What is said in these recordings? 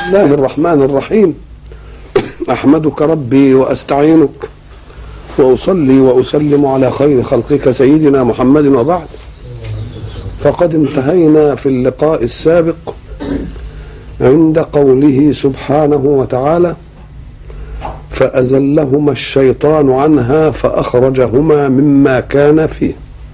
الله الرحمن الرحيم احمدك ربي واستعينك واصلي واسلم على خير خلقك سيدنا محمد وبعد فقد انتهينا في اللقاء السابق عند قوله سبحانه وتعالى فازلهما الشيطان عنها فاخرجهما مما كان فيه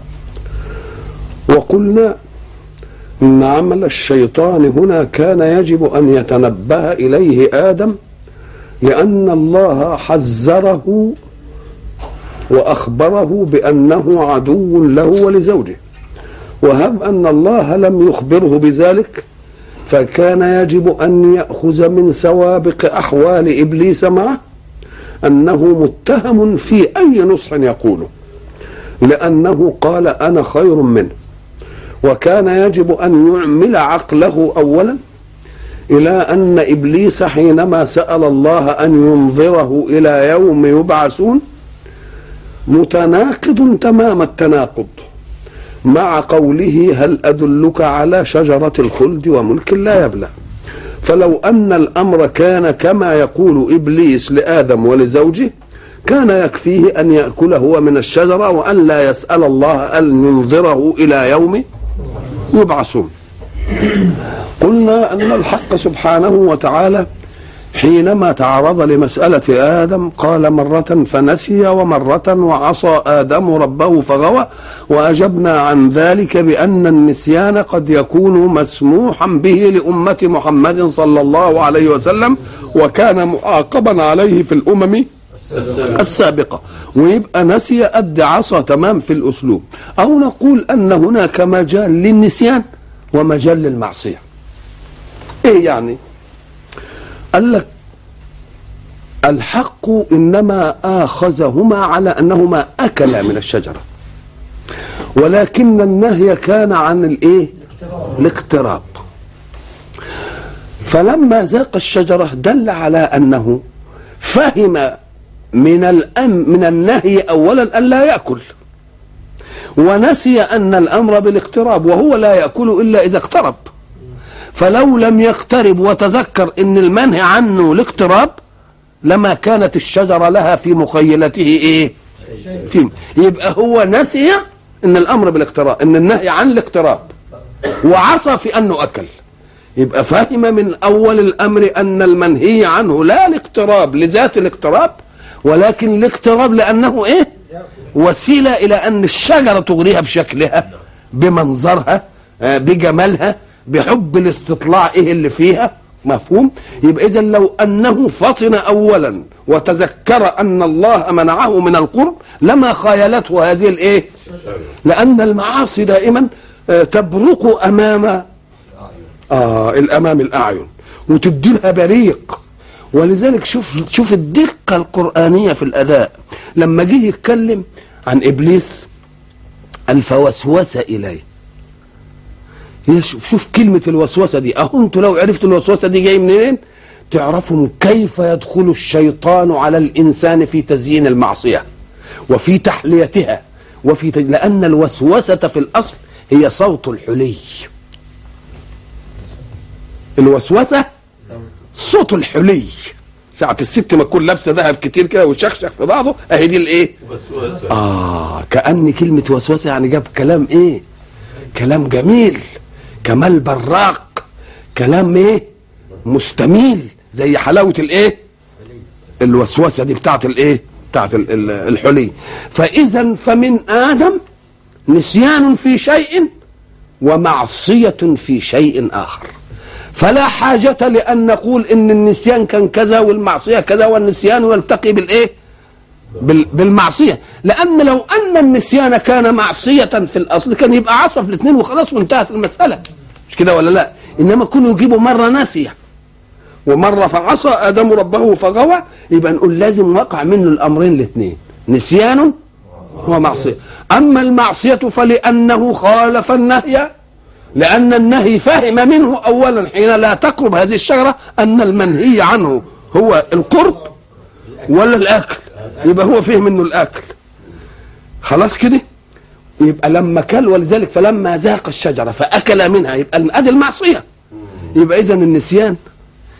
وقلنا ان عمل الشيطان هنا كان يجب ان يتنبه اليه ادم لان الله حذره واخبره بانه عدو له ولزوجه وهب ان الله لم يخبره بذلك فكان يجب ان ياخذ من سوابق احوال ابليس معه انه متهم في اي نصح يقوله لانه قال انا خير منه وكان يجب ان يعمل عقله اولا الى ان ابليس حينما سال الله ان ينظره الى يوم يبعثون متناقض تمام التناقض مع قوله هل ادلك على شجره الخلد وملك لا يبلى فلو ان الامر كان كما يقول ابليس لادم ولزوجه كان يكفيه ان ياكل هو من الشجره وان لا يسال الله ان ينظره الى يوم يبعثون قلنا ان الحق سبحانه وتعالى حينما تعرض لمسألة آدم قال مرة فنسي ومرة وعصى آدم ربه فغوى وأجبنا عن ذلك بأن النسيان قد يكون مسموحا به لأمة محمد صلى الله عليه وسلم وكان معاقبا عليه في الأمم السابقة ويبقى نسي قد عصى تمام في الأسلوب أو نقول أن هناك مجال للنسيان ومجال للمعصية إيه يعني قال لك الحق انما اخذهما على انهما اكلا من الشجره ولكن النهي كان عن الايه الاقتراب فلما ذاق الشجره دل على انه فهم من الأم من النهي اولا ان لا ياكل ونسي ان الامر بالاقتراب وهو لا ياكل الا اذا اقترب فلو لم يقترب وتذكر ان المنهي عنه الاقتراب لما كانت الشجره لها في مخيلته ايه في يبقى هو نسي ان الامر بالاقتراب ان النهي عن الاقتراب وعصى في انه اكل يبقى فهم من اول الامر ان المنهي عنه لا الاقتراب لذات الاقتراب ولكن الاقتراب لانه ايه وسيله الى ان الشجره تغريها بشكلها بمنظرها بجمالها بحب الاستطلاع ايه اللي فيها مفهوم يبقى اذا لو انه فطن اولا وتذكر ان الله منعه من القرب لما خايلته هذه الايه لان المعاصي دائما تبرق امام آه الامام الاعين وتدي لها بريق ولذلك شوف شوف الدقه القرانيه في الاداء لما جه يتكلم عن ابليس الفوسوس اليه شوف, شوف كلمة الوسوسة دي أهو أنتوا لو عرفتوا الوسوسة دي جاي منين تعرفوا كيف يدخل الشيطان على الإنسان في تزيين المعصية وفي تحليتها وفي تج... لأن الوسوسة في الأصل هي صوت الحلي الوسوسة صوت الحلي ساعة الست ما تكون لابسة ذهب كتير كده وشخشخ في بعضه أهي دي الإيه؟ آه كأن كلمة وسوسة يعني جاب كلام إيه؟ كلام جميل كمال براق كلام ايه مستميل زي حلاوه الايه الوسوسه دي بتاعت الايه بتاعت الحلي فاذا فمن ادم نسيان في شيء ومعصيه في شيء اخر فلا حاجة لأن نقول إن النسيان كان كذا والمعصية كذا والنسيان يلتقي بالإيه؟ بالمعصية لأن لو أن النسيان كان معصية في الأصل كان يبقى عصى في الاثنين وخلاص وانتهت المسألة مش كده ولا لا إنما كانوا يجيبوا مرة ناسية ومرة فعصى آدم ربه فغوى يبقى نقول لازم وقع منه الأمرين الاثنين نسيان ومعصية أما المعصية فلأنه خالف النهي لأن النهي فهم منه أولا حين لا تقرب هذه الشجرة أن المنهي عنه هو القرب ولا الأكل يبقى هو فهم منه الاكل خلاص كده يبقى لما كل ولذلك فلما ذاق الشجره فاكل منها يبقى ادي المعصيه يبقى اذا النسيان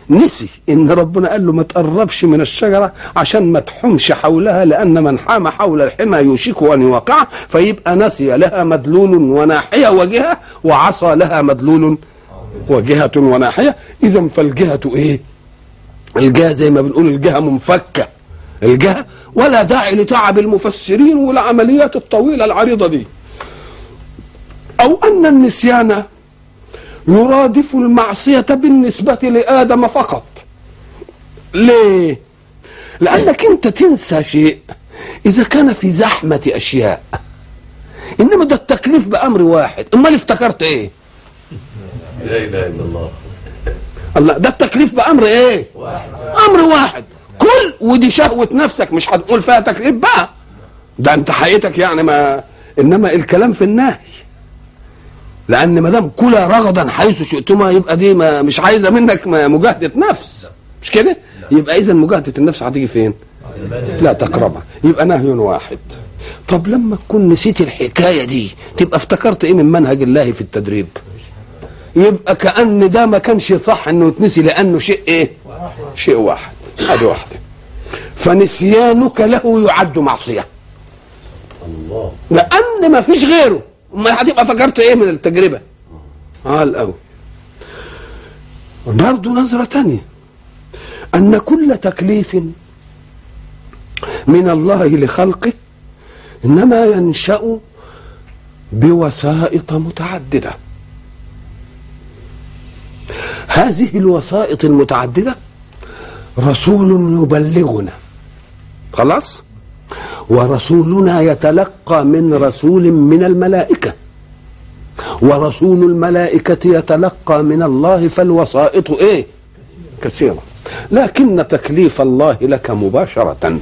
نسي ان ربنا قال له ما تقربش من الشجره عشان ما تحمش حولها لان من حام حول الحمى يوشك ان يوقع فيبقى نسي لها مدلول وناحيه وجهه وعصى لها مدلول وجهه وناحيه اذا فالجهه ايه؟ الجهه زي ما بنقول الجهه منفكه الجهه ولا داعي لتعب المفسرين والعمليات الطويله العريضه دي او ان النسيان يرادف المعصية بالنسبة لآدم فقط ليه؟ لأنك أنت تنسى شيء إذا كان في زحمة أشياء إنما ده التكليف بأمر واحد أمال افتكرت إيه؟ لا اله الا الله الله ده التكليف بأمر إيه؟ واحد أمر واحد كل ودي شهوة نفسك مش هتقول فيها تكليف بقى ده أنت حقيقتك يعني ما إنما الكلام في النهي لان ما دام كلا رغدا حيث شئتما يبقى دي ما مش عايزه منك ما- مجاهده نفس مش كده يبقى اذا مجاهده النفس هتيجي فين لا تقربها يبقى نهي واحد طب لما تكون نسيت الحكايه دي تبقى افتكرت ايه من منهج الله في التدريب يبقى كان ده ما كانش صح انه يتنسي لانه شيء ايه شيء واحد هذه واحده فنسيانك له يعد معصيه الله لان ما فيش غيره امال هتبقى فكرت ايه من التجربه اه الاول برضه نظرة تانية أن كل تكليف من الله لخلقه إنما ينشأ بوسائط متعددة هذه الوسائط المتعددة رسول يبلغنا خلاص ورسولنا يتلقى من رسول من الملائكة ورسول الملائكة يتلقى من الله فالوسائط ايه كثيرة لكن تكليف الله لك مباشرة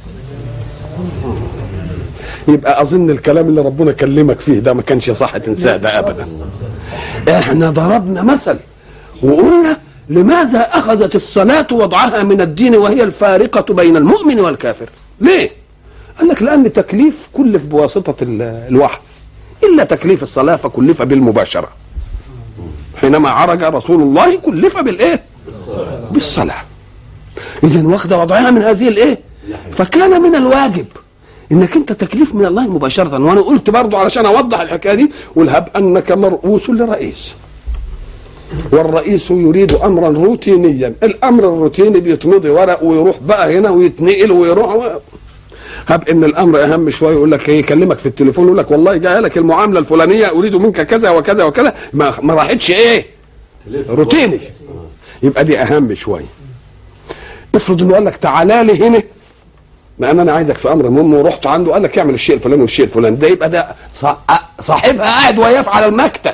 يبقى اظن الكلام اللي ربنا كلمك فيه ده ما كانش صح تنساه ده ابدا احنا ضربنا مثل وقلنا لماذا اخذت الصلاة وضعها من الدين وهي الفارقة بين المؤمن والكافر ليه قال لك لان تكليف كلف بواسطة ال- الوحي الا تكليف الصلاة فكلف بالمباشرة حينما عرج رسول الله كلف بالايه بالصلاة اذا واخده وضعها من هذه الايه فكان من الواجب انك انت تكليف من الله مباشرة وانا قلت برضو علشان اوضح الحكاية دي والهب انك مرؤوس لرئيس والرئيس يريد امرا روتينيا الامر الروتيني بيتمضي ورق ويروح بقى هنا ويتنقل ويروح و... هب ان الامر اهم شويه يقول لك ايه يكلمك في التليفون يقول لك والله جاي لك المعامله الفلانيه اريد منك كذا وكذا وكذا ما, ما راحتش ايه روتيني يبقى دي اهم شويه افرض انه قال لك تعالى لي هنا لان انا عايزك في امر مهم ورحت عنده قال لك اعمل الشيء الفلاني والشيء الفلاني ده يبقى ده صا- صاحبها قاعد وياه على المكتب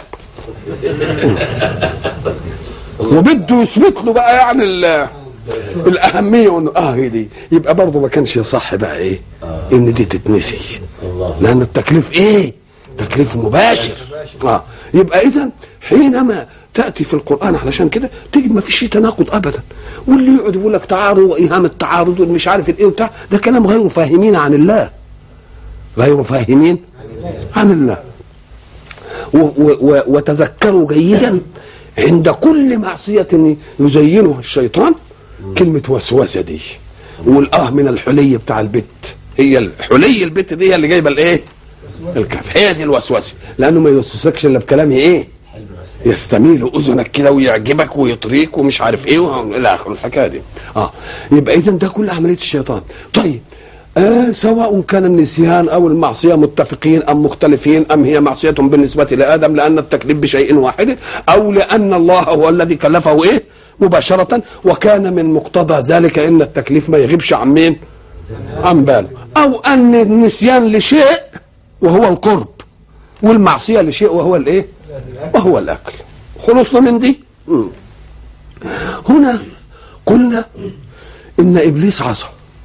وبده يثبت له بقى يعني ال- الاهميه وانه اه هي دي يبقى برضه ما كانش صح بقى ايه ان دي تتنسي الله لان التكليف ايه تكليف مباشر اه يبقى اذا حينما تاتي في القران علشان كده تجد ما فيش تناقض ابدا واللي يقعد يقول لك تعارض وايهام التعارض والمش عارف الايه وبتاع ده كلام غير فاهمين عن الله غير فاهمين عن الله و و و وتذكروا جيدا عند كل معصية يزينها الشيطان كلمة وسوسة دي والآه من الحلي بتاع البت هي الحلي البت دي هي اللي جايبة الايه؟ الكف هي دي الوسوسة لأنه ما يوسوسكش إلا بكلامه ايه؟ يستميل اذنك كده ويعجبك ويطريك ومش عارف ايه وه- الى اخره الحكايه دي اه يبقى اذا ده كل عمليه الشيطان طيب آه سواء كان النسيان او المعصيه متفقين ام مختلفين ام هي معصيه بالنسبه لادم لان التكليف بشيء واحد او لان الله هو الذي كلفه ايه مباشره وكان من مقتضى ذلك ان التكليف ما يغيبش عن مين عن باله او ان النسيان لشيء وهو القرب والمعصيه لشيء وهو الايه وهو الاكل خلصنا من دي مم. هنا قلنا ان ابليس عصى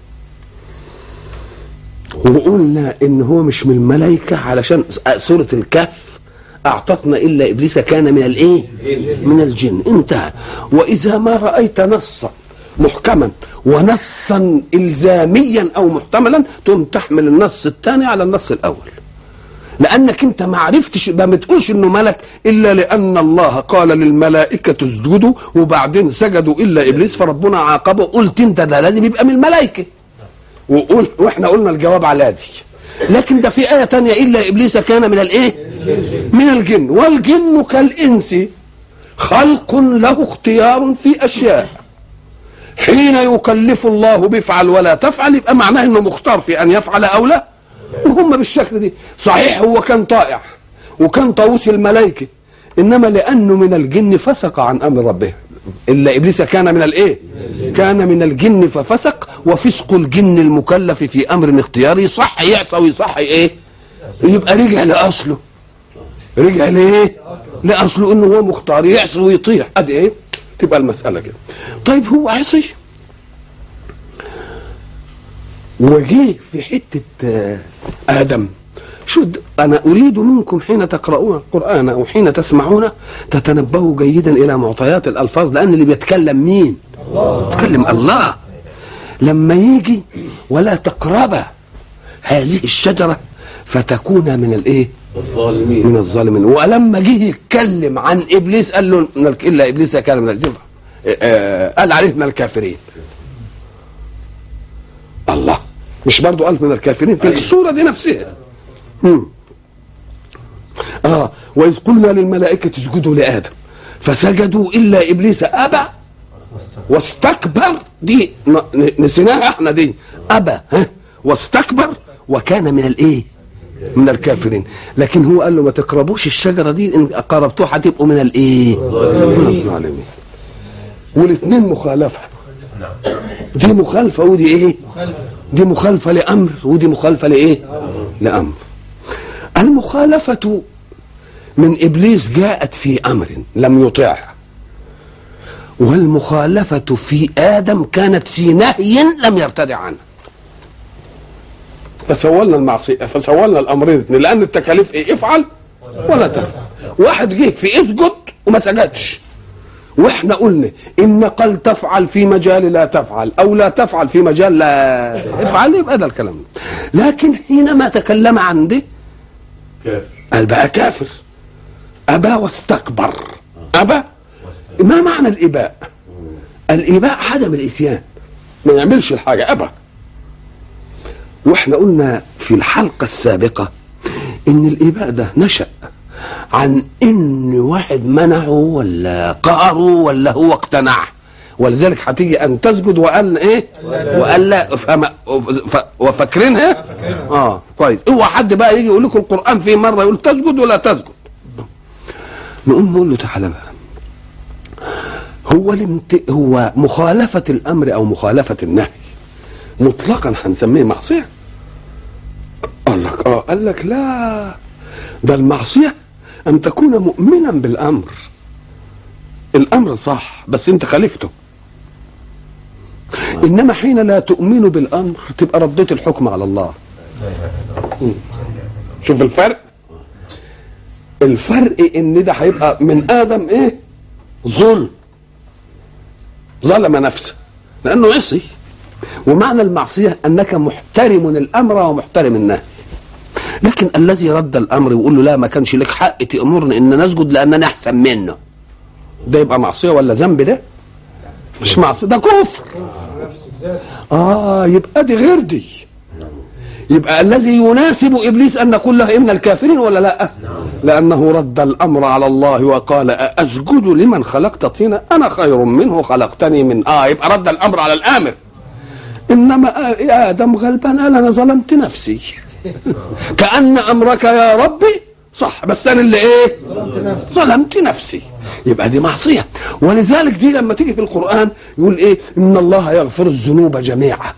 وقلنا ان هو مش من الملائكه علشان سوره الكهف اعطتنا الا ابليس كان من الايه من الجن انتهى واذا ما رايت نصا محكما ونصا الزاميا او محتملا تم تحمل النص الثاني على النص الاول لانك انت ما عرفتش ما بتقولش انه ملك الا لان الله قال للملائكه اسجدوا وبعدين سجدوا الا ابليس فربنا عاقبه قلت انت ده لازم يبقى من الملائكه وقول واحنا قلنا الجواب على دي لكن ده في ايه تانية الا ابليس كان من الايه من الجن والجن كالانس خلق له اختيار في اشياء حين يكلف الله بفعل ولا تفعل يبقى معناه انه مختار في ان يفعل او لا وهم بالشكل دي صحيح هو كان طائع وكان طاووس الملائكه انما لانه من الجن فسق عن امر ربه الا ابليس كان من الايه كان من الجن ففسق وفسق الجن المكلف في امر اختياري صح يعصى ويصح ايه يبقى رجع لاصله رجع لايه لاصله انه هو مختار يعصي ويطيع ادي ايه تبقى المساله كده طيب هو عصي وجيه في حته آه، ادم شو د- انا اريد منكم حين تقرؤون القران او حين تسمعون تتنبهوا جيدا الى معطيات الالفاظ لان اللي بيتكلم مين الله بيتكلم الله لما يجي ولا تقربا هذه الشجره فتكون من الايه الظالمين من الظالمين ولما جه يتكلم عن ابليس قال له من الك- الا ابليس كان من الجن آه، قال عليه من الكافرين الله مش برضو قال من الكافرين في السوره دي نفسها مم. اه واذ قلنا للملائكه اسجدوا لادم فسجدوا الا ابليس ابى واستكبر دي ن- ن- نسيناها احنا دي ابى ها واستكبر وكان من الايه من الكافرين لكن هو قال له ما تقربوش الشجره دي ان قربتوها هتبقوا من الايه من الظالمين والاثنين مخالفه دي مخالفه ودي ايه دي مخالفه لامر ودي مخالفه لايه لامر المخالفه من ابليس جاءت في امر لم يطعه والمخالفه في ادم كانت في نهي لم يرتدع عنه فسولنا المعصيه فسولنا الامرين الاثنين لان التكاليف ايه افعل ولا تفعل واحد جه في اسجد وما سجدش واحنا قلنا ان قال تفعل في مجال لا تفعل او لا تفعل في مجال لا افعل يبقى ده الكلام لكن حينما تكلم عن دي كافر قال بقى كافر ابى واستكبر ابى ما معنى الاباء الاباء عدم الاتيان ما يعملش الحاجه ابى واحنا قلنا في الحلقه السابقه ان الاباء ده نشا عن ان واحد منعه ولا قهره ولا هو اقتنعه ولذلك هتيجي ان تسجد وقال ايه وقال لا فما ف- وفاكرينها اه كويس اوعى حد بقى يجي يقول لكم القران في مره يقول تسجد ولا تسجد نقوم نقول له تعالى بقى هو الامت... هو مخالفه الامر او مخالفه النهي مطلقا هنسميه معصيه قال لك اه قال لك لا ده المعصيه ان تكون مؤمنا بالامر الامر صح بس انت خالفته انما حين لا تؤمن بالامر تبقى رديت الحكم على الله مم. شوف الفرق الفرق ان ده هيبقى من ادم ايه ظلم ظلم نفسه لانه عصي ومعنى المعصيه انك محترم الامر ومحترم النهي لكن الذي رد الامر ويقول له لا ما كانش لك حق تامرني ان نسجد لانني احسن منه ده يبقى معصيه ولا ذنب ده مش معصيه ده كفر اه يبقى دي غير دي يبقى الذي يناسب ابليس ان نقول له من الكافرين ولا لا لانه رد الامر على الله وقال اسجد لمن خلقت طينا انا خير منه خلقتني من اه يبقى رد الامر على الامر انما آه يا ادم غلبان قال انا ظلمت نفسي كان امرك يا ربي صح بس انا اللي ايه ظلمت نفسي يبقى دي معصيه ولذلك دي لما تيجي في القران يقول ايه ان الله يغفر الذنوب جميعا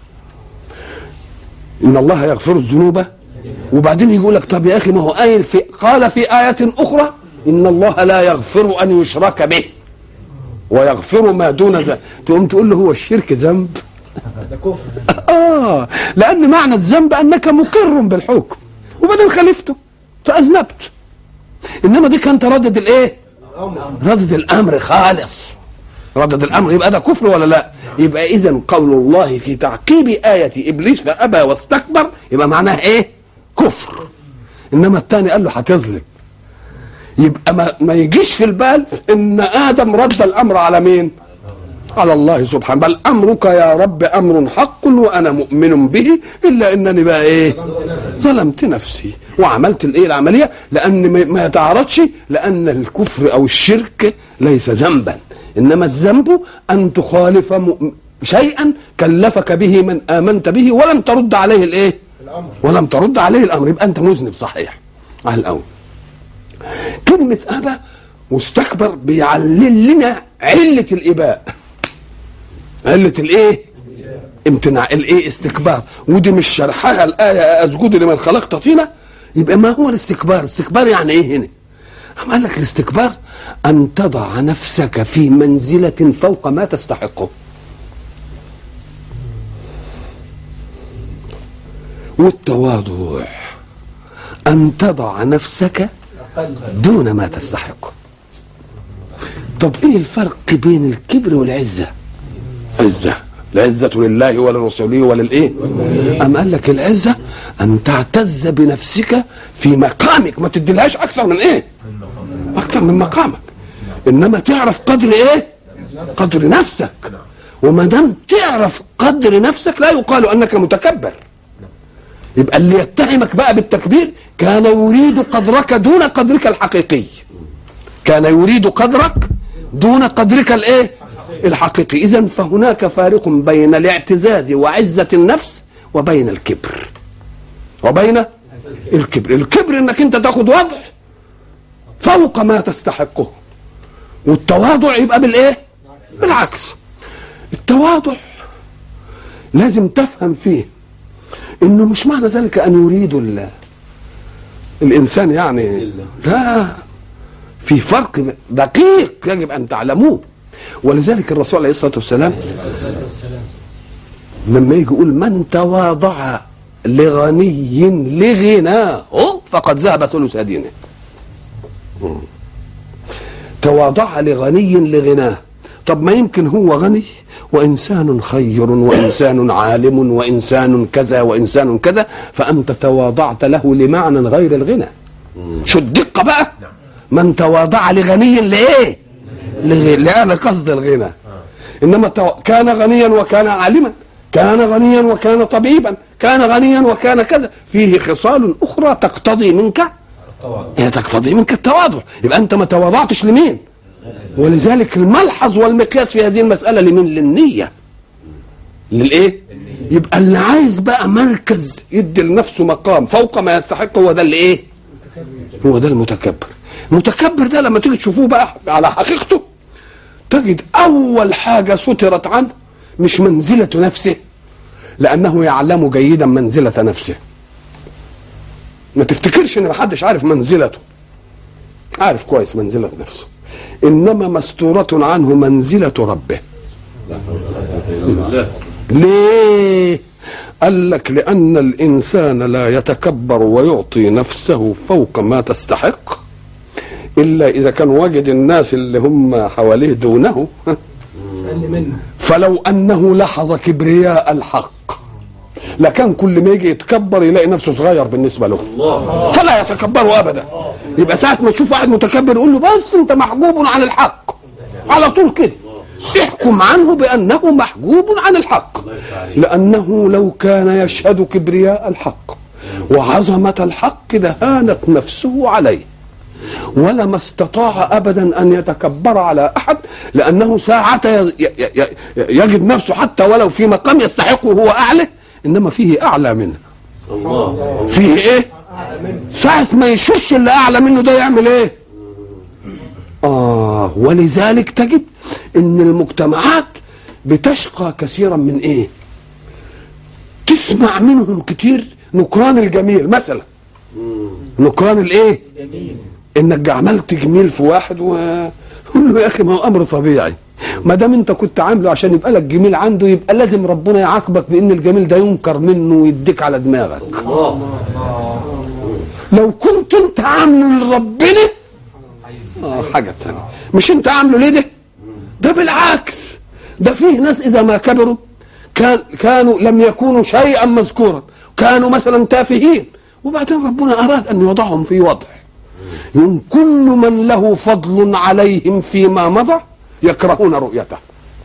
ان الله يغفر الذنوب وبعدين يقول لك طب يا اخي ما هو قايل في قال في ايه اخرى ان الله لا يغفر ان يشرك به ويغفر ما دون ذلك تقوم تقول له هو الشرك ذنب ده كفر اه لان معنى الذنب انك مقر بالحكم وبعدين خالفته فاذنبت انما دي كانت ردد الايه ردد الامر خالص ردد الامر يبقى ده كفر ولا لا يبقى اذا قول الله في تعقيب ايه ابليس فابى واستكبر يبقى معناه ايه كفر انما الثاني قال له هتظلم يبقى ما, ما يجيش في البال ان ادم رد الامر على مين على الله سبحانه بل امرك يا رب امر حق وانا مؤمن به الا انني بقى ايه ظلمت نفسي وعملت الايه العمليه لان ما- ما يتعارضش لان الكفر او الشرك ليس ذنبا انما الذنب ان تخالف م- شيئا كلفك به من امنت به ولم ترد عليه الايه ولم ترد عليه الامر يبقى انت مذنب صحيح على الاول كلمه ابى واستكبر بيعلل لنا عله الاباء علة الايه امتناع الايه استكبار ودي مش شرحها الآية أسجد لمن خلقت طينا يبقى ما هو الاستكبار الاستكبار يعني ايه هنا أم قال لك الاستكبار أن تضع نفسك في منزلة فوق ما تستحقه والتواضع أن تضع نفسك دون ما تستحقه طب ايه الفرق بين الكبر والعزه عزة العزة لله ولرسوله وللإيه أم قال لك العزة أن تعتز بنفسك في مقامك ما تديلهاش أكثر من إيه أكثر من مقامك إنما تعرف قدر إيه قدر نفسك وما دام تعرف قدر نفسك لا يقال أنك متكبر يبقى اللي يتهمك بقى بالتكبير كان يريد قدرك دون قدرك الحقيقي كان يريد قدرك دون قدرك الايه الحقيقي اذا فهناك فارق بين الاعتزاز وعزه النفس وبين الكبر وبين الكبر الكبر انك انت تاخد وضع فوق ما تستحقه والتواضع يبقى بالايه بالعكس التواضع لازم تفهم فيه انه مش معنى ذلك ان يريد ال- الانسان يعني لا في فرق دقيق يجب ان تعلموه ولذلك الرسول عليه الصلاه والسلام لما يجي يقول من تواضع لغني لغناه فقد ذهب ثلث دينه مم. تواضع لغني لغناه طب ما يمكن هو غني وإنسان خير وإنسان عالم وإنسان كذا وإنسان كذا فأنت تواضعت له لمعنى غير الغنى شو الدقة بقى من تواضع لغني لإيه لغ- لأنا قصد الغنى إنما تو- كان غنيا وكان عالما كان غنيا وكان طبيبا كان غنيا وكان كذا فيه خصال أخرى تقتضي منك هي تقتضي منك التواضع يبقى أنت ما تواضعتش لمين ولذلك الملحظ والمقياس في هذه المسألة لمين للنية للإيه يبقى اللي عايز بقى مركز يدي لنفسه مقام فوق ما يستحق هو ده اللي إيه هو ده المتكبر المتكبر ده لما تيجي تشوفوه بقى على حقيقته تجد أول حاجة سترت عنه مش منزلة نفسه لأنه يعلم جيدا منزلة نفسه ما تفتكرش ان محدش عارف منزلته عارف كويس منزلة نفسه انما مستورة عنه منزلة ربه لا ليه قال لك لان الانسان لا يتكبر ويعطي نفسه فوق ما تستحق الا اذا كان وجد الناس اللي هم حواليه دونه فلو انه لحظ كبرياء الحق لكان كل ما يجي يتكبر يلاقي نفسه صغير بالنسبه له فلا يتكبر ابدا يبقى ساعه ما تشوف واحد متكبر يقول له بس انت محجوب عن الحق على طول كده احكم عنه بانه محجوب عن الحق لانه لو كان يشهد كبرياء الحق وعظمه الحق لهانت نفسه عليه ولما استطاع ابدا ان يتكبر على احد لانه ساعة ي- ي- ي- يجد نفسه حتى ولو في مقام يستحقه هو اعلى انما فيه اعلى منه الله فيه ايه ساعة ما يشوفش اللي اعلى منه ده يعمل ايه اه ولذلك تجد ان المجتمعات بتشقى كثيرا من ايه تسمع منهم كتير نكران الجميل مثلا نكران الايه انك عملت جميل في واحد وقول له يا اخي ما هو امر طبيعي ما دام انت كنت عامله عشان يبقى لك جميل عنده يبقى لازم ربنا يعاقبك بان الجميل ده ينكر منه ويديك على دماغك الله لو كنت انت عامله لربنا اه حاجه ثانيه مش انت عامله ليه ده ده بالعكس ده فيه ناس اذا ما كبروا كان كانوا لم يكونوا شيئا مذكورا كانوا مثلا تافهين وبعدين ربنا اراد ان يوضعهم في وضع يوم كل من له فضل عليهم فيما مضى يكرهون رؤيته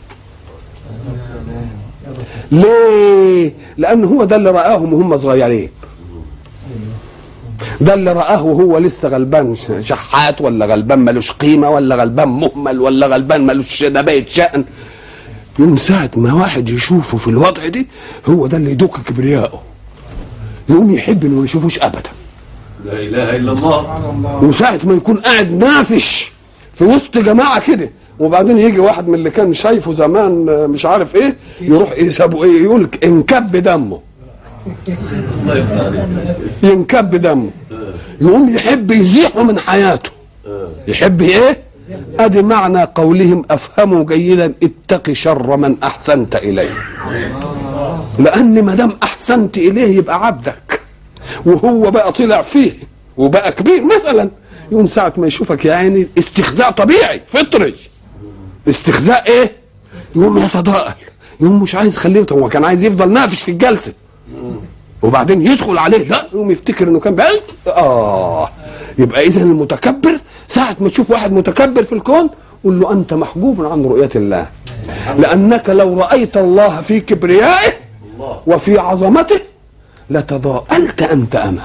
ليه لان هو ده اللي راهم وهم صغيرين ده اللي رآه وهو لسه غلبان شحات ولا غلبان ملوش قيمة ولا غلبان مهمل ولا غلبان ملوش نباية شأن يوم ساعة ما واحد يشوفه في الوضع دي هو ده اللي يدق كبرياءه يقوم يحب انه ما يشوفوش ابدا لا اله الا الله وساعة ما يكون قاعد نافش في وسط جماعة كده وبعدين يجي واحد من اللي كان شايفه زمان آه، مش عارف ايه يروح يسابه ايه يقول لك انكب دمه الله يفتح عليك ينكب دمه يقوم يحب يزيحه من حياته يحب ايه ادي معنى قولهم افهموا جيدا اتق شر من احسنت اليه لان ما دام احسنت اليه يبقى عبدك وهو بقى طلع فيه وبقى كبير مثلا يقوم ساعة ما يشوفك يا عيني استخزاء طبيعي فطري استخزاء ايه يقوم يتضاءل يقوم مش عايز يخليه هو كان عايز يفضل نافش في الجلسه وبعدين يدخل عليه لا يقوم يفتكر انه كان بعيد اه يبقى اذا المتكبر ساعة ما تشوف واحد متكبر في الكون قول له انت محجوب عن رؤية الله لانك لو رأيت الله في كبريائه الله وفي عظمته لتضاءلت انت امامه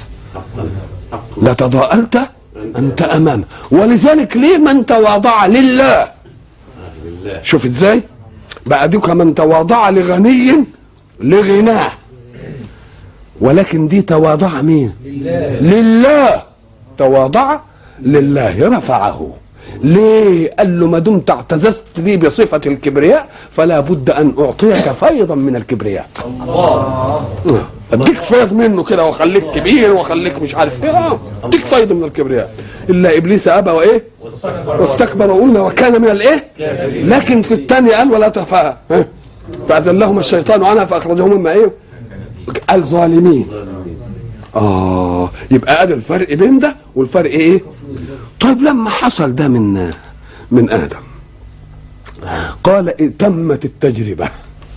لتضاءلت انت امامه ولذلك ليه من تواضع لله لله شوف ازاي بعدك من تواضع لغني لغناه ولكن دي تواضع مين لله, لله. تواضع لله رفعه ليه قال له ما دمت اعتززت لي بصفة الكبرياء فلا بد أن أعطيك فيضا من الكبرياء الله اديك فيض منه كده واخليك كبير واخليك مش عارف ايه اه اديك فيض من الكبرياء الا ابليس ابى وايه واستكبر وقلنا وكان من الايه لكن في الثاني قال ولا تفاء فاذلهما الشيطان عنها فاخرجهم مما ايه قال ظالمين اه يبقى ادي الفرق بين ده والفرق ايه طيب لما حصل ده من من ادم قال إيه تمت التجربه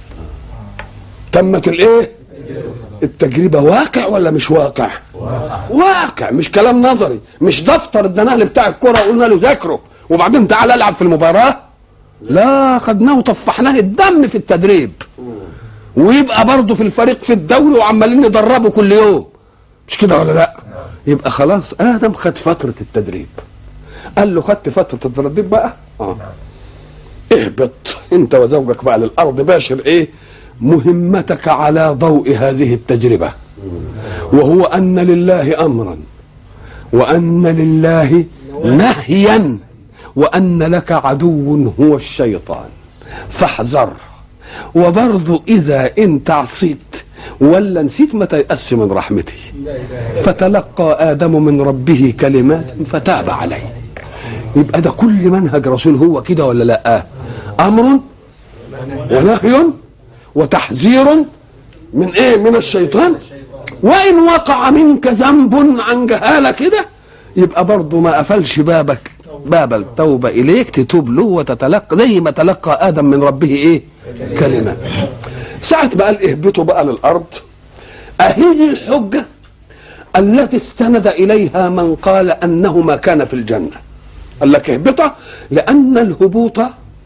تمت الايه التجربة واقع ولا مش واقع واقع مش كلام نظري مش دفتر اديناه له بتاع الكرة وقلنا له ذاكره وبعدين تعالى العب في المباراة لا خدناه وطفحناه الدم في التدريب ويبقى برضه في الفريق في الدوري وعمالين ندربه كل يوم مش كده ولا لا يبقى خلاص ادم خد فترة التدريب قال له خدت فترة التدريب بقى اه اهبط انت وزوجك بقى للارض باشر ايه مهمتك على ضوء هذه التجربه وهو ان لله امرا وان لله نهيا وان لك عدو هو الشيطان فاحذر وبرضو اذا انت عصيت ولا نسيت ما تيأس من رحمته فتلقى ادم من ربه كلمات فتاب عليه يبقى ده كل منهج رسول هو كده ولا لا امر ونهي وتحذير من ايه من الشيطان وان وقع منك ذنب عن جهاله كده يبقى برضه ما قفلش بابك باب التوبة إليك تتوب له وتتلقى زي ما تلقى آدم من ربه إيه كلمة ساعة ما قال اهبطوا بقى للأرض أهي دي الحجة التي استند إليها من قال أنه ما كان في الجنة قال لك اهبطا لأن الهبوط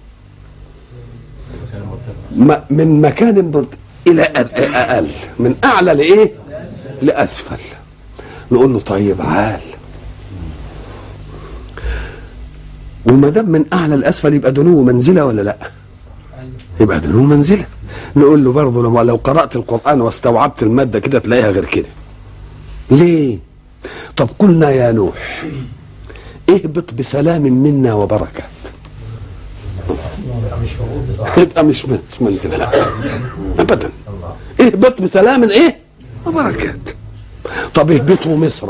م- من مكان برد الى أ- اقل من اعلى لايه لاسفل نقول له طيب عال وما دام من اعلى لاسفل يبقى دنو منزله ولا لا يبقى دنو منزله نقول له برضه لو لو قرات القران واستوعبت الماده كده تلاقيها غير كده ليه طب قلنا يا نوح اهبط بسلام منا وبركات يبقى مش مش منزله لا ابدا اهبط بسلام ايه وبركات طب اهبطوا مصر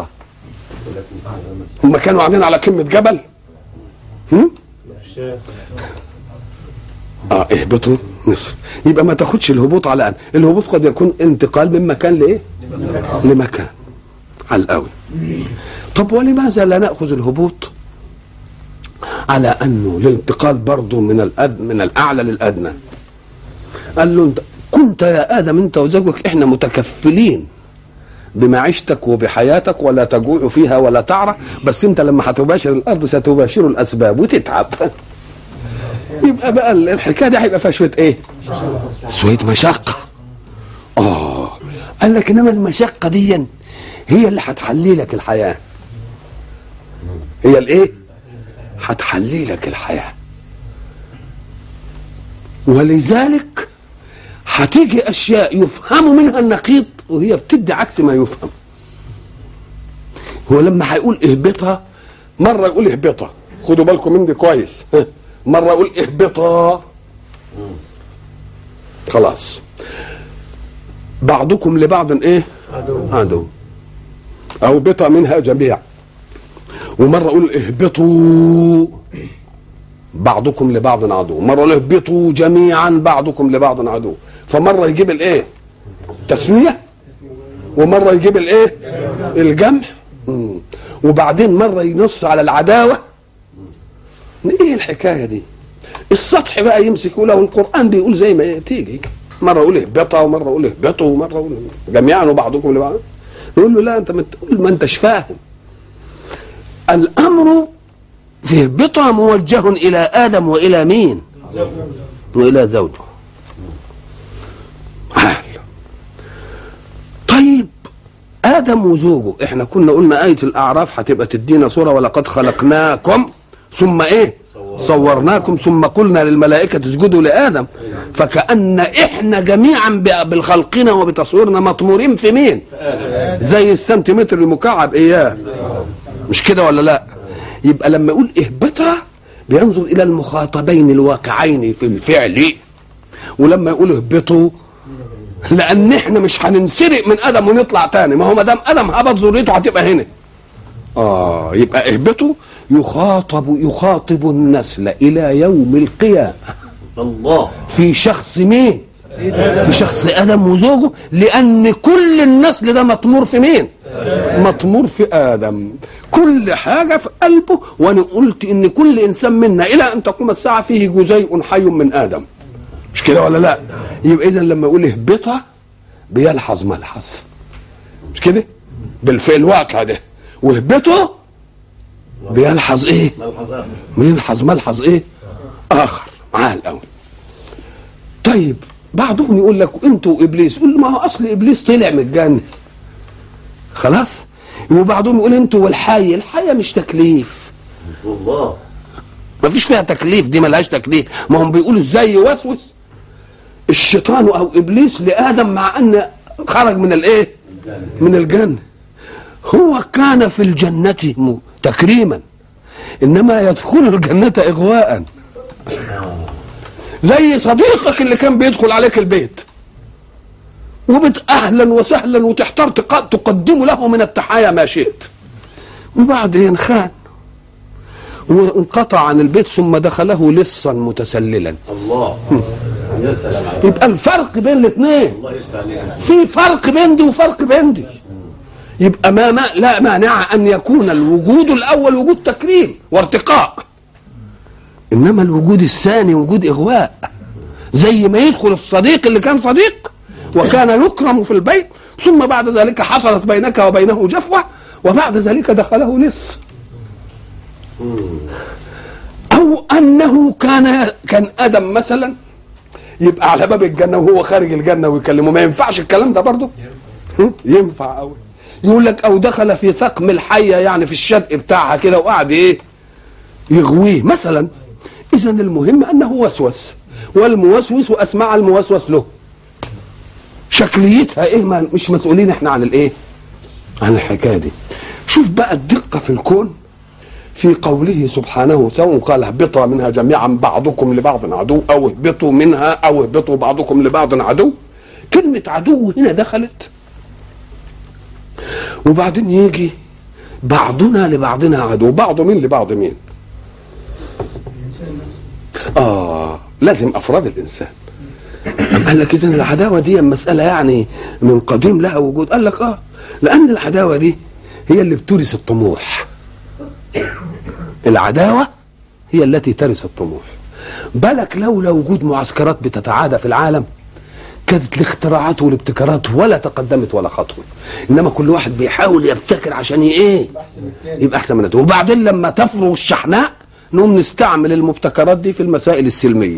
هم كانوا قاعدين على قمه جبل هم؟ اه اهبطوا مصر يبقى ما تاخدش الهبوط على ان الهبوط قد يكون انتقال من مكان لايه لمكان على القوي طب ولماذا لا ناخذ الهبوط على انه الانتقال برضه من الأد... من الاعلى للادنى قال له انت كنت يا ادم انت وزوجك احنا متكفلين بمعيشتك وبحياتك ولا تجوع فيها ولا تعرى بس انت لما هتباشر الارض ستباشر الاسباب وتتعب يبقى بقى الحكايه دي هيبقى فيها شويه ايه؟ شويه مشقه اه قال لك انما المشقه دي هي اللي هتحلي لك الحياه هي الايه؟ هتحلي لك الحياه ولذلك هتيجي اشياء يفهم منها النقيض وهي بتدي عكس ما يفهم هو لما هيقول اهبطها مره يقول اهبطها خدوا بالكم من دي كويس مره يقول اهبطها خلاص بعضكم لبعض ايه عدو, عدو. او بطا منها جميع ومره اقول اهبطوا بعضكم لبعض عدو مره يقول اهبطوا جميعا بعضكم لبعض عدو فمره يجيب الايه تسميه ومره يجيب الايه الجمع مم. وبعدين مره ينص على العداوه ايه الحكايه دي السطح بقى يمسك يقول له القران بيقول زي ما تيجي مره يقول اهبطوا ومره يقول اهبطوا ومره يقول جميعا وبعضكم لبعض يقول له لا انت تقول ما انتش فاهم الامر في اهبطها موجه الى ادم والى مين والى زوجه طيب ادم وزوجه احنا كنا قلنا ايه الاعراف هتبقى تدينا صوره ولقد خلقناكم ثم ايه صورناكم ثم قلنا للملائكه اسجدوا لادم فكان احنا جميعا بالخلقنا وبتصويرنا مطمورين في مين زي السنتيمتر المكعب اياه مش كده ولا لا يبقى لما يقول اهبطها بينظر الى المخاطبين الواقعين في الفعل ولما يقول اهبطوا لان احنا مش هننسرق من ادم ونطلع تاني ما هو ما دام ادم هبط ذريته هتبقى هنا اه يبقى اهبطوا يخاطب يخاطب النسل الى يوم القيامه الله في شخص مين في شخص ادم وزوجه لان كل النسل ده مطمور في مين مطمور في ادم كل حاجه في قلبه وانا قلت ان كل انسان منا الى ان تقوم الساعه فيه جزيء حي من ادم مش كده ولا لا يبقى اذا لما يقول اهبطها بيلحظ ملحظ مش كده بالفعل الواقع ده واهبطه بيلحظ ايه بيلحظ ملحظ ايه اخر معاه الاول طيب بعضهم يقول لك انتوا ابليس يقول ما هو اصل ابليس طلع من الجنه خلاص وبعضهم يقول انتوا والحي الحية مش تكليف والله ما فيش فيها تكليف دي ملهاش تكليف ما هم بيقولوا ازاي يوسوس الشيطان او ابليس لادم مع ان خرج من الايه من الجنه هو كان في الجنه تكريما انما يدخل الجنه اغواء زي صديقك اللي كان بيدخل عليك البيت وبت اهلا وسهلا وتحتار تقدم له من التحايا ما شئت وبعدين خان وانقطع عن البيت ثم دخله لصا متسللا الله يا سلام عليك يبقى الفرق بين الاثنين الله يفتح عليك في فرق بين دي وفرق بين دي يبقى ما, ما لا مانع ان يكون الوجود الاول وجود تكريم وارتقاء انما الوجود الثاني وجود اغواء زي ما يدخل الصديق اللي كان صديق وكان يكرم في البيت ثم بعد ذلك حصلت بينك وبينه جفوه وبعد ذلك دخله لص او انه كان كان ادم مثلا يبقى على باب الجنه وهو خارج الجنه ويكلمه ما ينفعش الكلام ده برضه هم؟ ينفع قوي يقول لك او دخل في ثقم الحيه يعني في الشرق بتاعها كده وقعد ايه يغويه مثلا اذا المهم انه وسوس والموسوس اسمع الموسوس له شكليتها ايه ما مش مسؤولين احنا عن الايه عن الحكايه دي شوف بقى الدقه في الكون في قوله سبحانه سواء قال اهبطا منها جميعا بعضكم لبعض عدو او اهبطوا منها او اهبطوا بعضكم لبعض عدو كلمة عدو هنا دخلت وبعدين يجي بعضنا لبعضنا عدو بعض مين لبعض مين اه لازم افراد الانسان أم قال لك اذا العداوه دي مساله يعني من قديم لها وجود قال لك اه لان العداوه دي هي اللي بتورث الطموح العداوه هي التي ترث الطموح بالك لولا وجود معسكرات بتتعادى في العالم كانت الاختراعات والابتكارات ولا تقدمت ولا خطوه انما كل واحد بيحاول يبتكر عشان ي- ايه يبقى احسن من التاني. وبعدين لما تفرغ الشحناء نقوم نستعمل المبتكرات دي في المسائل السلميه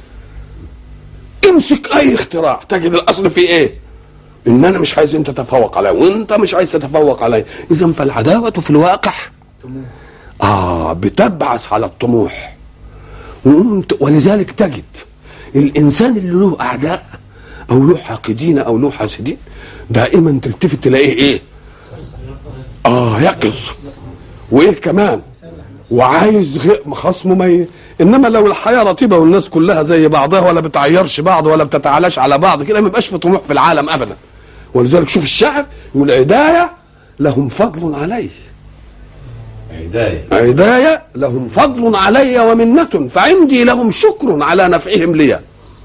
امسك اي اختراع تجد الاصل فيه ايه ان انا مش عايز انت تتفوق علي وانت مش عايز تتفوق علي اذا فالعداوه في الواقع اه بتبعث على الطموح وأنت- ولذلك تجد الانسان اللي له اعداء او له حاقدين او له حاسدين دائما تلتفت تلاقيه ايه اه يقظ وايه كمان وعايز غ- خصمه ما ي... انما لو الحياه رطيبه والناس كلها زي بعضها ولا بتعيرش بعض ولا بتتعالاش على بعض كده ما يبقاش في طموح في العالم ابدا ولذلك شوف الشاعر يقول عدايه لهم فضل علي هداية عداية لهم فضل علي ومنة فعندي لهم شكر على نفعهم لي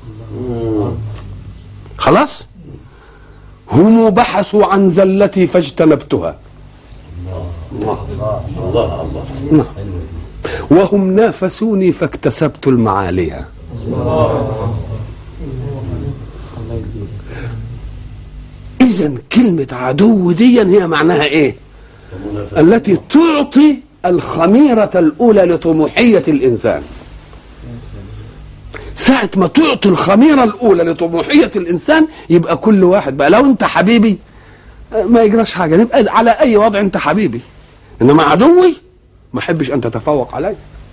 خلاص هم بحثوا عن زلتي فاجتنبتها الله الله الله وهم نافسوني فاكتسبت المعالي اذا كلمة عدو دي هي معناها ايه التي تعطي الخميرة الأولى لطموحية الإنسان ساعة ما تعطي الخميرة الأولى لطموحية الإنسان يبقى كل واحد بقى لو أنت حبيبي ما يجراش حاجة نبقى على أي وضع أنت حبيبي إنما عدوي ما أحبش أن تتفوق علي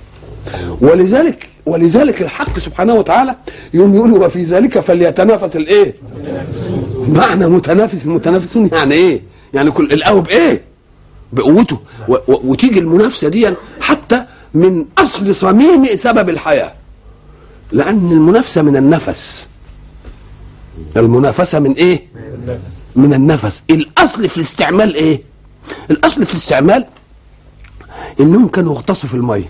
ولذلك ولذلك الحق سبحانه وتعالى يوم يقول وفي ذلك فليتنافس الايه؟ معنى متنافس المتنافسون يعني ايه؟ يعني كل القوي بايه؟ بقوته و- و- وتيجي المنافسه دي حتى من اصل صميم سبب الحياه لان المنافسه من النفس المنافسه من ايه؟ من النفس الاصل في الاستعمال ايه؟ الاصل في الاستعمال انهم كانوا يغطسوا في الميه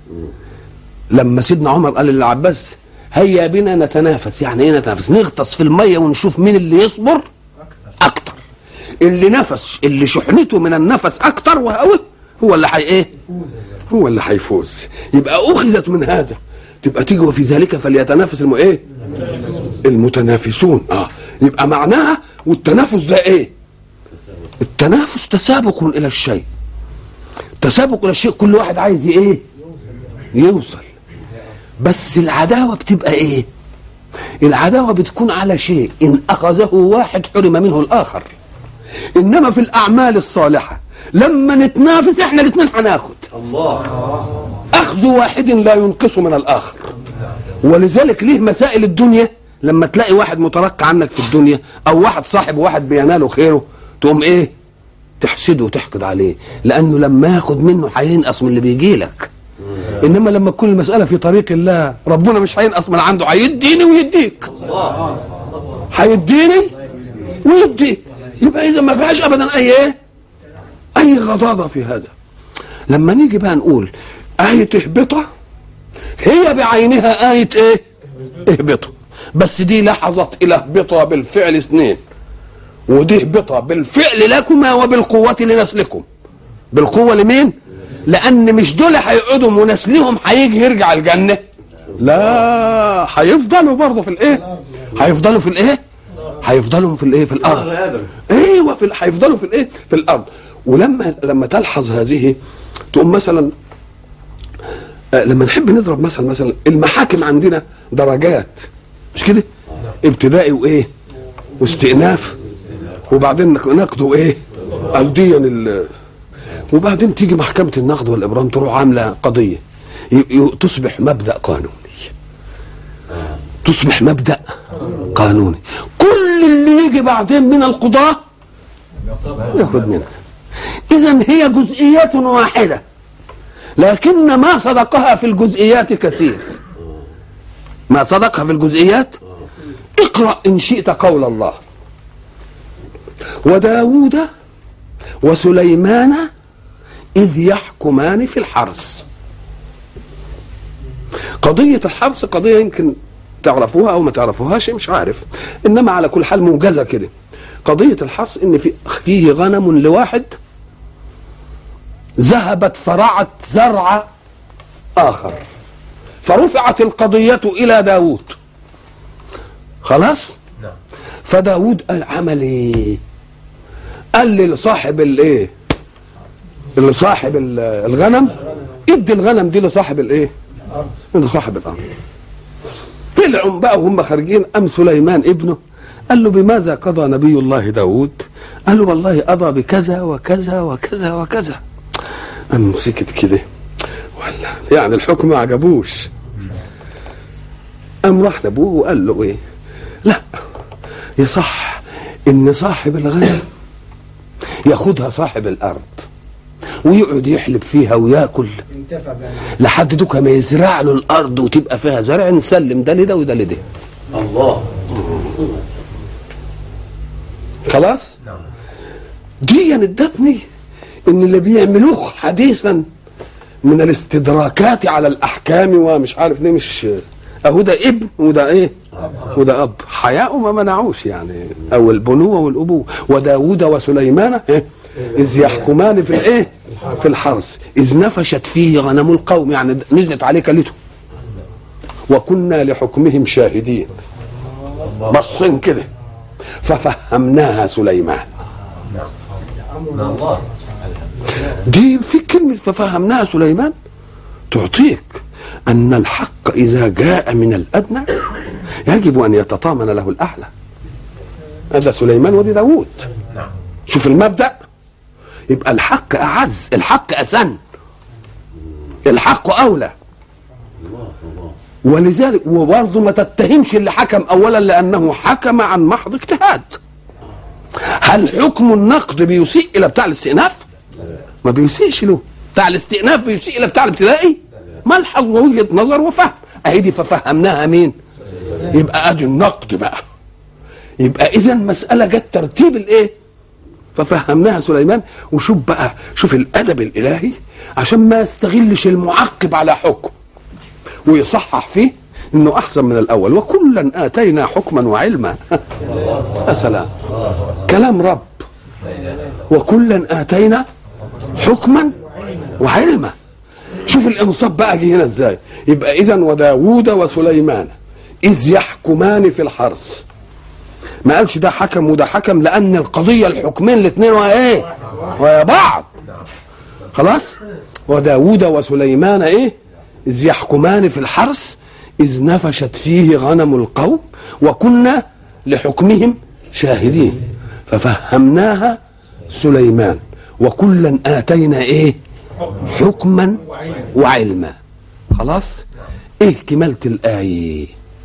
لما سيدنا عمر قال للعباس هيا بنا نتنافس يعني ايه نتنافس نغطس في الميه ونشوف مين اللي يصبر اكتر اللي نفس اللي شحنته من النفس اكتر وهو هو اللي حي ايه هو اللي هيفوز يبقى اخذت من هذا تبقى تيجي وفي ذلك فليتنافس الم ايه المتنافسون اه يبقى معناها والتنافس ده ايه التنافس تسابق الى الشيء تسابق الى الشيء كل واحد عايز ايه يوصل بس العداوه بتبقى ايه العداوه بتكون على شيء ان اخذه واحد حرم منه الاخر انما في الاعمال الصالحه لما نتنافس احنا الاثنين هناخد الله اخذ واحد لا ينقص من الاخر ولذلك ليه مسائل الدنيا لما تلاقي واحد مترقى عنك في الدنيا او واحد صاحب واحد بيناله خيره تقوم ايه تحسده وتحقد عليه لانه لما ياخد منه هينقص من اللي بيجي لك انما لما تكون المساله في طريق الله ربنا مش هينقص من عنده هيديني ويديك هيديني ويديك يبقى اذا ما فيهاش ابدا اي ايه اي غضاضه في هذا لما نيجي بقى نقول آية اهبطة هي بعينها آية ايه؟ اهبطوا بس دي لحظت إلى اهبطها بالفعل اثنين ودي اهبطها بالفعل لكما وبالقوة لنسلكم بالقوة لمين؟ لأن مش دول هيقعدوا ونسلهم هيجي يرجع الجنة لا هيفضلوا برضه في الايه؟ هيفضلوا في الايه؟ هيفضلوا في الايه؟ في الأرض أخر آدم ايوه في ال- هيفضلوا في الايه في الارض ولما لما تلحظ هذه تقوم مثلا آه، لما نحب نضرب مثل مثلا المحاكم عندنا درجات مش كده ابتدائي وايه واستئناف وبعدين نق- نقد وايه الديا ال- وبعدين تيجي محكمه النقد والابرام تروح عامله قضيه ي- ي- تصبح مبدا قانوني تصبح مبدا قانوني كل اللي يجي بعدين من القضاه ياخذ منها اذا هي جزئيات واحده لكن ما صدقها في الجزئيات كثير ما صدقها في الجزئيات اقرا ان شئت قول الله وداود وسليمان اذ يحكمان في الحرث قضيه الحرث قضيه يمكن تعرفوها او ما تعرفوهاش مش عارف انما على كل حال موجزه كده قضيه الحرث ان في فيه غنم لواحد ذهبت فرعت زرع آخر فرفعت القضية إلى داود خلاص فداود قال عمل ايه قال لصاحب الايه اللي صاحب ال- الغنم ادي الغنم دي لصاحب الايه لصاحب الارض طلعوا بقى وهم خارجين ام سليمان ابنه قال له بماذا قضى نبي الله داود قال له والله قضى بكذا وكذا وكذا وكذا قام سكت كده ولا يعني الحكم ما عجبوش قام راح لابوه وقال له ايه لا يصح ان صاحب الغنم ياخدها صاحب الارض ويقعد يحلب فيها وياكل انتفع بها لحد دوكا ما يزرع له الارض وتبقى فيها زرع نسلم ده لده وده لده الله خلاص نعم دي ادتني ان اللي بيعملوه حديثا من الاستدراكات على الاحكام ومش عارف ليه مش اهو ده ابن وده ايه وده اب حياء ما منعوش يعني او البنوه والابوه وداود وسليمان إيه؟ اذ يحكمان في الايه في الحرث اذ نفشت فيه غنم القوم يعني نزلت عليه كلته وكنا لحكمهم شاهدين بصين كده ففهمناها سليمان الله دي في كلمة ففهمناها سليمان تعطيك أن الحق إذا جاء من الأدنى يجب أن يتطامن له الأعلى هذا سليمان ودي داوود نعم شوف المبدأ يبقى الحق أعز الحق أسن الحق أولى ولذلك وبرضه ما تتهمش اللي حكم أولا لأنه حكم عن محض اجتهاد هل حكم النقد بيسيء إلى بتاع الاستئناف؟ ما بيسيئش له بتاع الاستئناف بيسيء إلى بتاع الابتدائي ملحظ ووجهة نظر وفهم أهي دي ففهمناها مين؟ يبقى أدي النقد بقى يبقى إذا مسألة جت ترتيب الإيه؟ ففهمناها سليمان وشوف بقى شوف الادب الالهي عشان ما يستغلش المعقب على حكم ويصحح فيه انه احسن من الاول وكلا اتينا حكما وعلما يا سلام كلام رب وكلا اتينا حكما وعلما شوف الانصاف بقى جه هنا ازاي يبقى اذا وداوود وسليمان اذ يحكمان في الحرث ما قالش ده حكم وده حكم لان القضيه الحكمين الاثنين وهي ايه ويا بعض خلاص وداوود وسليمان ايه اذ يحكمان في الحرث اذ نفشت فيه غنم القوم وكنا لحكمهم شاهدين ففهمناها سليمان وكلا اتينا ايه حكما وعلما خلاص ايه كمالة الايه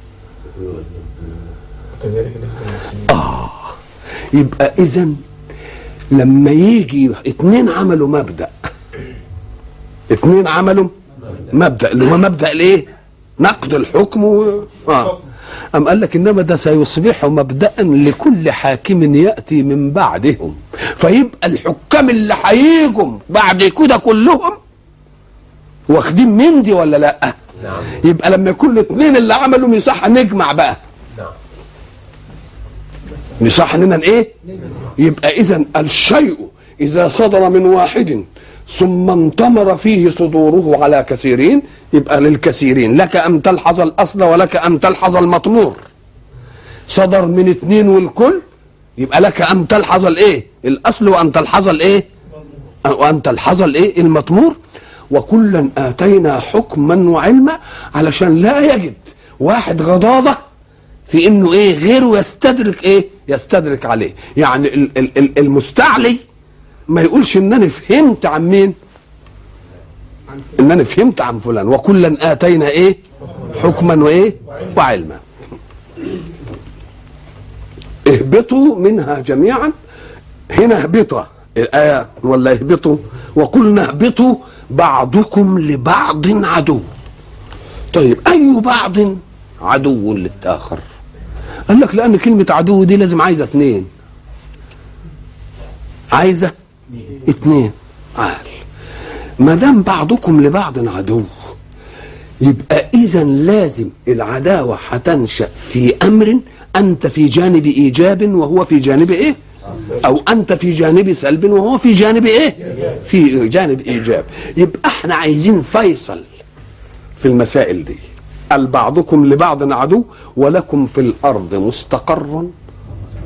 وكذلك نفس المسلمين يبقى اذا لما يجي اتنين عملوا مبدا اتنين عملوا مبدا اللي هو مبدا الايه نقد الحكم و... اه أم قال لك إنما ده سيصبح مبدأ لكل حاكم يأتي من بعدهم فيبقى الحكام اللي هيجوا بعد كده كلهم واخدين من دي ولا لا نعم يبقى لما يكون الاثنين اللي عملوا يصح نجمع بقى نعم يصح اننا ايه يبقى اذا الشيء اذا صدر من واحد ثم انتمر فيه صدوره على كثيرين يبقى للكثيرين لك ان تلحظ الاصل ولك ان تلحظ المطمور صدر من اثنين والكل يبقى لك ان تلحظ الايه الاصل وان تلحظ الايه وان تلحظ الايه المطمور وكلا اتينا حكما وعلما علشان لا يجد واحد غضاضه في انه ايه غيره يستدرك ايه يستدرك عليه يعني ال- ال- ال- المستعلي ما يقولش ان انا فهمت عن مين ان انا فهمت عن فلان وكلا اتينا ايه حكما وايه وعلما اهبطوا منها جميعا هنا اهبطوا الآية ولا اهبطوا وقلنا اهبطوا بعضكم لبعض عدو طيب أي بعض عدو للآخر قال لك لأن كلمة عدو دي لازم عايزة اتنين عايزة اتنين عال ما دام بعضكم لبعض عدو يبقى إذا لازم العداوة هتنشأ في أمر أنت في جانب إيجاب وهو في جانب إيه؟ أو أنت في جانب سلب وهو في جانب إيه؟ في جانب إيجاب يبقى إحنا عايزين فيصل في المسائل دي قال بعضكم لبعض عدو ولكم في الأرض مستقر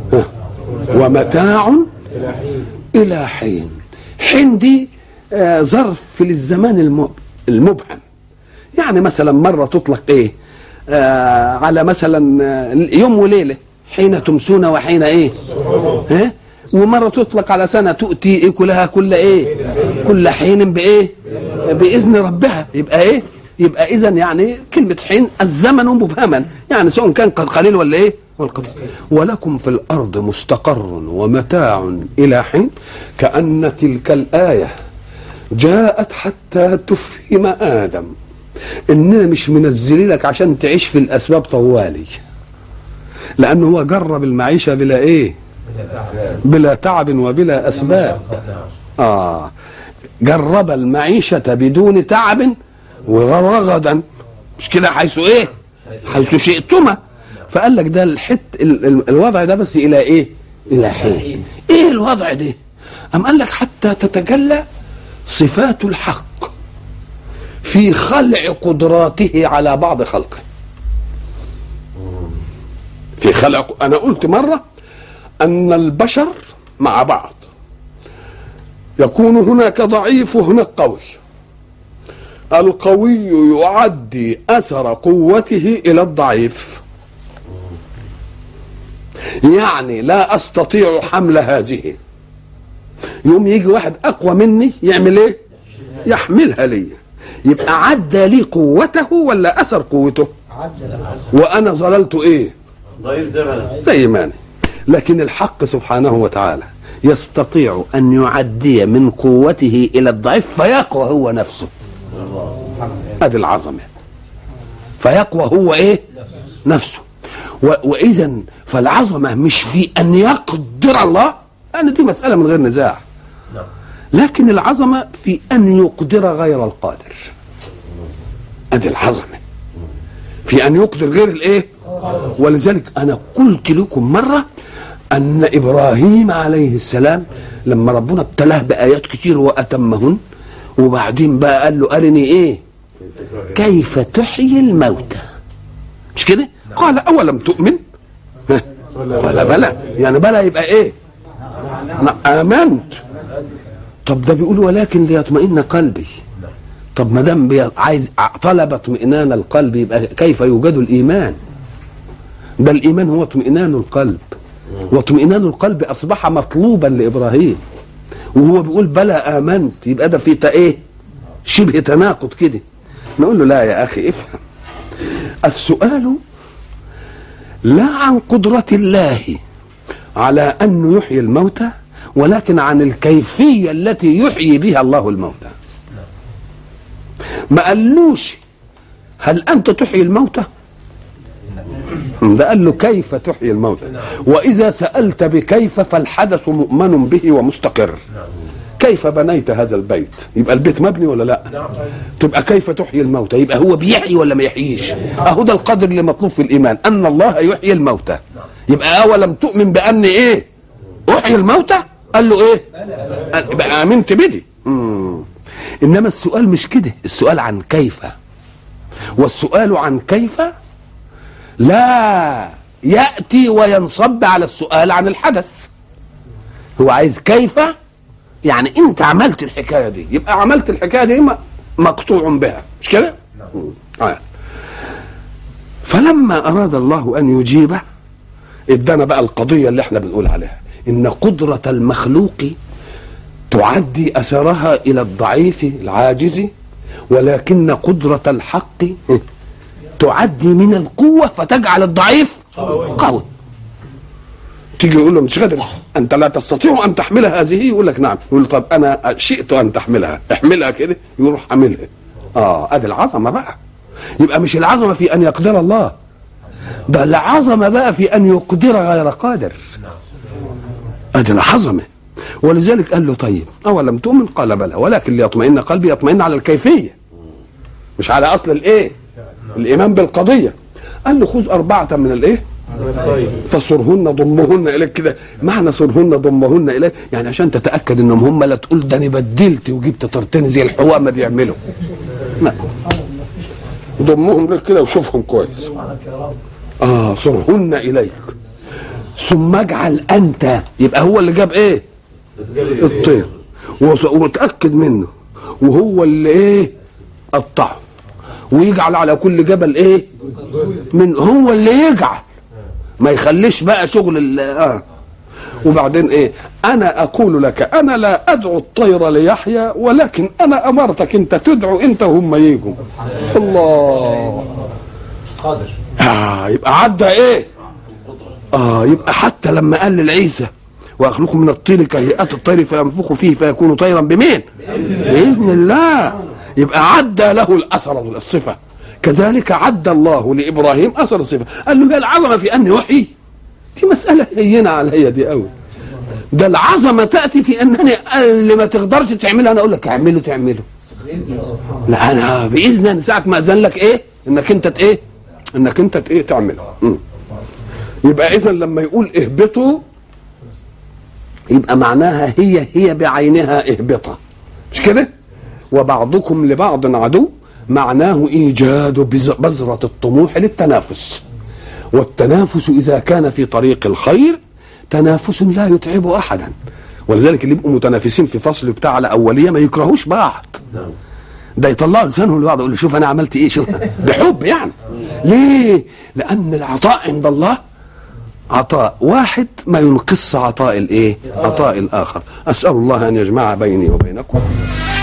ومتاع إلى حين الى حين حين دي آه، ظرف للزمان الم- المبهم يعني مثلا مره تطلق ايه آه على مثلا آه، يوم وليله حين تمسون وحين ايه ها ومره تطلق على سنه تؤتي اكلها كل ايه كل حين بايه باذن ربها يبقى ايه يبقى اذا يعني كلمه حين الزمن مبهما يعني سواء كان قد قليل ولا ايه والقدر ولكم في الارض مستقر ومتاع الى حين كان تلك الايه جاءت حتى تفهم ادم اننا مش منزلين لك عشان تعيش في الاسباب طوالي لانه هو جرب المعيشه بلا ايه بلا تعب وبلا اسباب اه جرب المعيشه بدون تعب ورغدا مش كده حيث ايه حيث شئتما فقال لك ده الحت ال- ال- الوضع ده بس الى ايه الى حين ايه الوضع ده ام قال لك حتى تتجلى صفات الحق في خلع قدراته على بعض خلقه في خلق انا قلت مره ان البشر مع بعض يكون هناك ضعيف وهناك قوي القوي يعدي اثر قوته الى الضعيف يعني لا استطيع حمل هذه يوم يجي واحد اقوى مني يعمل ايه يحملها لي يبقى عدى لي قوته ولا اثر قوته وانا ظللت ايه ضعيف زمن زي ما أنا لكن الحق سبحانه وتعالى يستطيع أن يعدي من قوته إلى الضعيف فيقوى هو نفسه هذه العظمة فيقوى هو إيه نفسه و- وإذا فالعظمة مش في أن يقدر الله لأن دي مسألة من غير نزاع لكن العظمة في أن يقدر غير القادر هذه العظمة في أن يقدر غير الإيه ولذلك انا قلت لكم مره ان ابراهيم عليه السلام لما ربنا ابتلاه بايات كتير واتمهن وبعدين بقى قال له ارني ايه كيف تحيي الموتى مش كده قال اولم تؤمن ها؟ قال بلى يعني بلى يبقى ايه أنا امنت طب ده بيقول ولكن ليطمئن قلبي طب ما دام بي- عايز طلب اطمئنان القلب يبقى كيف يوجد الايمان ده الايمان هو اطمئنان القلب واطمئنان القلب اصبح مطلوبا لابراهيم وهو بيقول بلى امنت يبقى ده في تا- ايه شبه تناقض كده نقول له لا يا اخي افهم السؤال لا عن قدرة الله على أن يحيي الموتى ولكن عن الكيفية التي يحيي بها الله الموتى ما قالوش هل أنت تحيي الموتى ده قال له كيف تحيي الموتى وإذا سألت بكيف فالحدث مؤمن به ومستقر كيف بنيت هذا البيت يبقى البيت مبني ولا لا تبقى كيف تحيي الموتى يبقى هو بيحيي ولا ما يحييش اهو ده القدر اللي مطلوب في الايمان ان الله يحيي الموتى يبقى اولم تؤمن بان ايه احيي الموتى قال له ايه قال يبقى امنت بدي مم. انما السؤال مش كده السؤال عن كيف والسؤال عن كيف لا ياتي وينصب على السؤال عن الحدث هو عايز كيف يعني انت عملت الحكايه دي يبقى عملت الحكايه دي م- مقطوع بها مش كده آه. فلما اراد الله ان يجيبه ادانا بقى القضيه اللي احنا بنقول عليها ان قدره المخلوق تعدي اثرها الى الضعيف العاجز ولكن قدره الحق تعدي من القوه فتجعل الضعيف قوي تيجي يقول له مش قادر انت لا تستطيع ان تحمل هذه يقول لك نعم يقول له طب انا شئت ان تحملها احملها كده يروح حاملها اه ادي العظمه بقى يبقى مش العظمه في ان يقدر الله ده العظمه بقى في ان يقدر غير قادر ادي العظمه ولذلك قال له طيب اولم تؤمن قال بلى ولكن ليطمئن قلبي يطمئن على الكيفيه مش على اصل الايه الايمان بالقضيه قال له خذ اربعه من الايه طيب فصرهن ضمهن اليك كده معنى صرهن ضمهن اليك يعني عشان تتاكد انهم هم لا تقول ده انا بدلت وجبت طرتين زي الحواء ما بيعملوا لا. ضمهم لك كده وشوفهم كويس اه صرهن اليك ثم اجعل انت يبقى هو اللي جاب ايه الطير وص- ومتاكد منه وهو اللي ايه قطعه ويجعل على كل جبل ايه من هو اللي يجعل ما يخليش بقى شغل ال- اه وبعدين ايه انا اقول لك انا لا ادعو الطير ليحيى ولكن انا امرتك انت تدعو انت وهم يجوا الله قادر آه يبقى عدى ايه اه يبقى حتى لما قال لعيسى واخلقكم من الطين كهيئات الطير فينفخ فيه فيكون طيرا بمين باذن الله يبقى عدى له الاثر الصفه كذلك عدى الله لابراهيم اثر الصفه قال له هي العظمه في ان يحيي دي مساله هينه عليا دي قوي ده العظمه تاتي في انني اللي ما تقدرش تعملها انا اقول لك اعمله تعمله لا انا باذن ساعه ما اذن لك ايه انك انت ت- ايه انك انت ت- ايه تعمله مم. يبقى اذا لما يقول اهبطوا يبقى معناها هي هي بعينها اهبطه مش كده وبعضكم لبعض عدو معناه ايجاد بز- بذره الطموح للتنافس والتنافس اذا كان في طريق الخير تنافس لا يتعب احدا ولذلك اللي يبقوا متنافسين في فصل بتاع على اوليه ما يكرهوش بعض نعم ده يطلعوا لسانهم لبعض يقول له شوف انا عملت ايه شوف بحب يعني ليه؟ لان العطاء عند الله عطاء واحد ما ينقص عطاء الايه؟ عطاء الاخر اسال الله ان يجمع بيني وبينكم